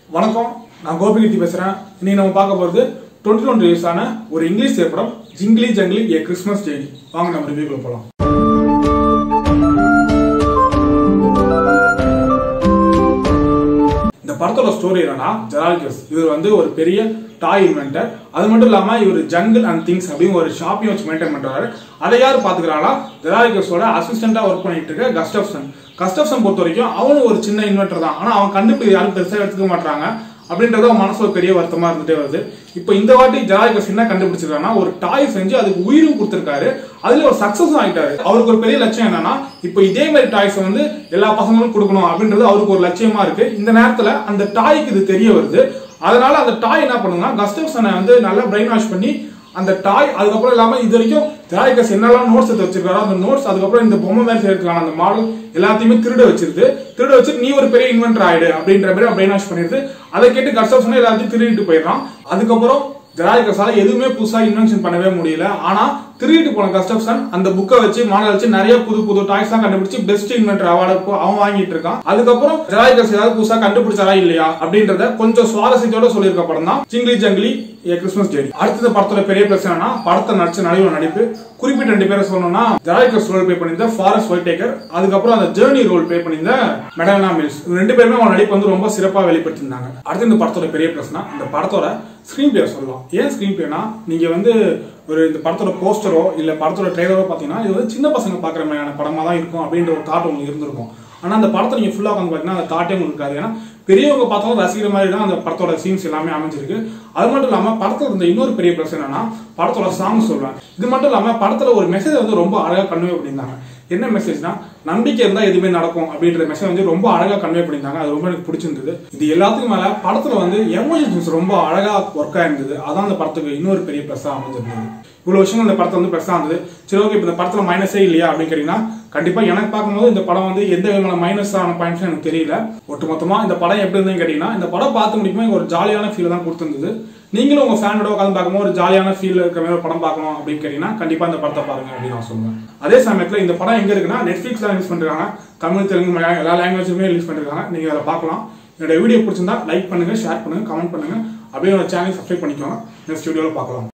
வணக்கம் நான் கோபிகிருத்தி பேசுறேன் இன்னைக்கு நம்ம பார்க்க போறது டுவெண்ட்டி டுவெண்ட்டி ரிலீஸ் ஆன ஒரு இங்கிலீஷ் திரைப்படம் ஜிங்கிலி ஜங்கிலி ஏ கிறிஸ்மஸ் ஜெயிலி வாங்க நம்ம ரிவ்யூக்குள்ள போலாம் இந்த படத்தோட ஸ்டோரி என்னன்னா ஜெரால்கஸ் இவர் வந்து ஒரு பெரிய டாய் இன்வென்டர் அது மட்டும் இல்லாம இவர் ஜங்கிள் அண்ட் திங்ஸ் அப்படின்னு ஒரு ஷாப்பையும் வச்சு மெயின்டைன் பண்றாரு அதை யார் பாத்துக்கிறாங்களா ஜெரால்கஸோட அசிஸ்டண்டா ஒர்க் பண்ணிட்டு இருக்க கஸ்டப்சன் கஸ்டப்சன் பொறுத்த வரைக்கும் அவனும் ஒரு சின்ன இன்வென்டர் தான் ஆனா அவன் கண்டுபிடி யாரும் பெருசா எடுத்துக்க மாட்டாங்க அப்படின்றது அவன் மனசு ஒரு பெரிய வருத்தமா இருந்துட்டே வருது இப்போ இந்த வாட்டி ஜெரால்கஸ் என்ன கண்டுபிடிச்சிருக்காங்கன்னா ஒரு டாய் செஞ்சு அதுக்கு உயிரும் கொடுத்திருக்காரு அதுல ஒரு சக்சஸ் ஆயிட்டாரு அவருக்கு ஒரு பெரிய லட்சியம் என்னன்னா இப்போ இதே மாதிரி டாய்ஸ் வந்து எல்லா பசங்களும் கொடுக்கணும் அப்படின்றது அவருக்கு ஒரு லட்சியமா இருக்கு இந்த நேரத்துல அந்த டாய்க்கு இது தெரிய வருது அதனால அந்த டாய் என்ன பண்ணுங்கன்னா கஸ்டப்சனை வந்து நல்லா பிரெயின் வாஷ் பண்ணி அந்த டாய் அதுக்கப்புறம் இல்லாம இது வரைக்கும் ஜெரால்கஸ் என்னெல்லாம் நோட்ஸ் எடுத்து வச்சிருக்காரோ அந்த நோட்ஸ் அதுக்கப்புறம் இந்த பொம்மை மாதிரி சேர்த்துக்கலாம் அந்த மாடல் எல்லாத்தையுமே திருட வச்சிருது திருட வச்சு நீ ஒரு பெரிய இன்வென்டர் ஆயிடு அப்படின்ற மாதிரி பிரெயின் வாஷ் பண்ணிருது அதை கேட்டு கஸ்டப்சனை எல்லாத்தையும் திருடிட்டு போயிடுறான் அதுக்கப்புறம் ஜெரால்கஸால எதுவுமே புதுசா இன்வென்ஷன் பண்ணவே முடியல ஆனா திருடிட்டு போன கஸ்டப்சன் அந்த புக்கை வச்சு மாடல் வச்சு நிறைய புது புது டாய்ஸ் தான் கண்டுபிடிச்சு பெஸ்ட் இன்வென்டர் அவார்டு அவன் வாங்கிட்டு இருக்கான் அதுக்கப்புறம் ஜெரால்கஸ் ஏதாவது புதுசா கண்டுபிடிச்சாரா இல்லையா அப்படின்றத கொஞ்சம் சுவாரஸ்யத்தோட சொல்லியிருக்க படம் தான் ஜிங்கிலி ஜங்கிலி ஏ கிறிஸ்மஸ் டே அடுத்தது படத்தோட பெரிய பிரச்சனைனா படத்தை நடிச்ச நடிகர் நடிப்பு குறிப்பிட்ட ரெண்டு பேரை சொல்லணும்னா ஜெரால்கஸ் ரோல் பே பண்ணியிருந்த ஃபாரஸ்ட் ஒயிட்டேக்கர் அதுக்கப்புறம் அந்த ஜேர்னி ரோல் பே பண்ணியிருந்த மெடனா மில்ஸ் இவங்க ரெண்டு பேருமே அவங்க நடிப்பு வந்து ரொம்ப சிறப்பா வெளிப்படுத்தியிருந்தாங்க அடுத்து இந்த படத்தோட பெரிய பிரச்சனை இந்த படத்தோட ஸ்கிரீன் பிளே சொல்லலாம் ஏன் ஸ்கிரீன் பிளேனா நீங்க வந்து ஒரு இந்த படத்தோட போஸ்டரோ இல்ல படத்தோட ட்ரெய்லரோ பாத்தீங்கன்னா இது வந்து சின்ன பசங்க பாக்குற மாதிரியான படமா தான் இருக்கும் அப்படின்ற ஒரு தாட் உங்களுக்கு இருந்திருக்கும் ஆனா அந்த படத்தை நீங்க ஃபுல்லா உட்காந்து பாத்தீங்கன்னா அந்த தாட்டே உங்களுக்கு இருக்காது ஏன்னா பெரியவங்க பார்த்தாலும் ரசிக்கிற மாதிரி தான் அந்த படத்தோட சீன்ஸ் எல்லாமே அமைஞ்சிருக்கு அது மட்டும் இல்லாம படத்துல இருந்த இன்னொரு பெரிய பிரச்சனை என்னன்னா படத்தோட சாங் சொல்லுவேன் இது மட்டும் இல்லாம படத்துல ஒரு மெசேஜ் வந்து ரொம்ப அழகா கன்வே பண்ணியிருந்தாங்க என்ன மெசேஜ்னா நம்பிக்கை இருந்தா எதுவுமே நடக்கும் அப்படின்ற மெசேஜ் வந்து ரொம்ப அழகா கன்வே பண்ணியிருந்தாங்க அது ரொம்ப எனக்கு பிடிச்சிருந்தது இது எல்லாத்துக்கும் மேல படத்துல வந்து எமோஷன்ஸ் ரொம்ப அழகா ஒர்க் ஆயிருந்தது அதான் அந்த படத்துக்கு இன்னொரு பெரிய பிளஸ்ஸா அமைஞ்சிருந்தது இவ்வளவு விஷயங்கள் இந்த படத்துல வந்து பிளஸ்ஸா இருந்தது சரி ஓகே இப்போ இந்த படத்துல மைனஸே இல்லையா அப்படின்னு கேட்டீங்கன்னா கண்டிப்பா எனக்கு பார்க்கும்போது இந்த படம் வந்து எந்த விதமான மைனஸ் ஆன பாயிண்ட்ஸ் எனக்கு தெரியல ஒட்டுமொத்தமா இந்த படம் எப்படி இருந்ததுன்னு கேட்டீங்கன்னா இந்த படம் பார்த்து முடிக்கும்போது எனக்கு ஒரு ஜாலியான ஃபீல் தான் கொடுத்திருந்தது நீங்களும் உங்க ஃபேனோட உட்காந்து பார்க்கும்போது ஒரு ஜாலியான ஃபீல் இருக்கிற மாதிரி ஒரு படம் பார்க்கணும் அப்படின்னு கேட்டீங்கன்னா கண்டிப்பா இந்த படத்தை பாருங்க அப்படின்னு நான் சொல்லுவேன் அதே சமயத்துல இந்த படம் எங்க இருக்குன்னா நெட்ஃபிளிக்ஸ்ல ரிலீஸ் பண்றாங்க தமிழ் தெலுங்கு மலையாளம் எல்லா லாங்குவேஜுமே ரிலீஸ் பண்ணிருக்காங்க நீங்க அதை பார்க்கலாம் என்னோட வீடியோ பிடிச்சிருந்தா லைக் பண்ணுங்க ஷேர் பண்ணுங்க கமெண்ட் பண்ணுங்க அப்படியே என்னோட சேனல் சப்ஸ்கிரைப் பண்ணிக்கோங்க நெக்ஸ்ட் வீடியோல பார்க்கலாம்